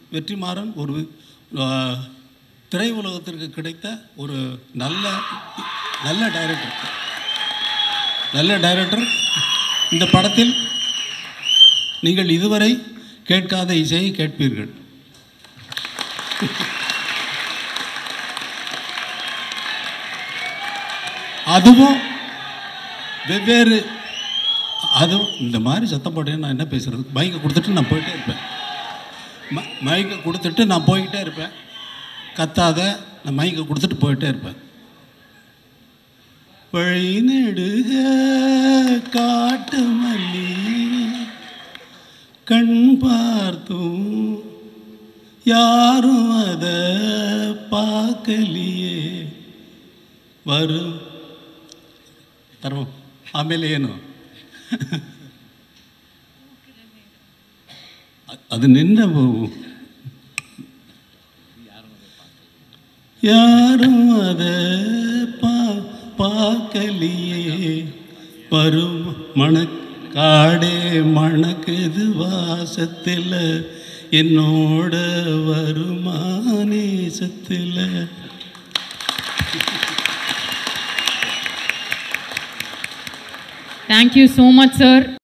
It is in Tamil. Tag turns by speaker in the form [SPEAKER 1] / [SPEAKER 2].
[SPEAKER 1] வெற்றிமாறன் ஒரு ஆ, திரையுலகத்திற்கு கிடைத்த ஒரு நல்ல நல்ல டைரக்டர் நல்ல டைரக்டர் இந்த படத்தில் நீங்கள் இதுவரை கேட்காத இசையை கேட்பீர்கள் அதுவும் வெவ்வேறு அதுவும் இந்த மாதிரி சத்தம் போட்டேன் நான் என்ன பேசுறது மைக்கை கொடுத்துட்டு நான் போயிட்டே இருப்பேன் ம- மைக்கை கொடுத்துட்டு நான் போய்கிட்டே இருப்பேன் கத்தாத நான் மைக்கை கொடுத்துட்டு போயிட்டே இருப்பேன் வழி நெடுக காட்டு மல்லி கண் பார்த்தும் யாரும் அதை பார்க்கலையே வரும் ತರ್ಮ ಆಮೇಲೆ ಏನು ಅ- ಅದು ನಿನ್ನ ಬ- யாரும் அதை பா பார்க்கலையே வரும் மணக்காடே மணக்குது வாசத்தில் என்னோட வருமானேசத்தில்
[SPEAKER 2] Thank you so much, sir.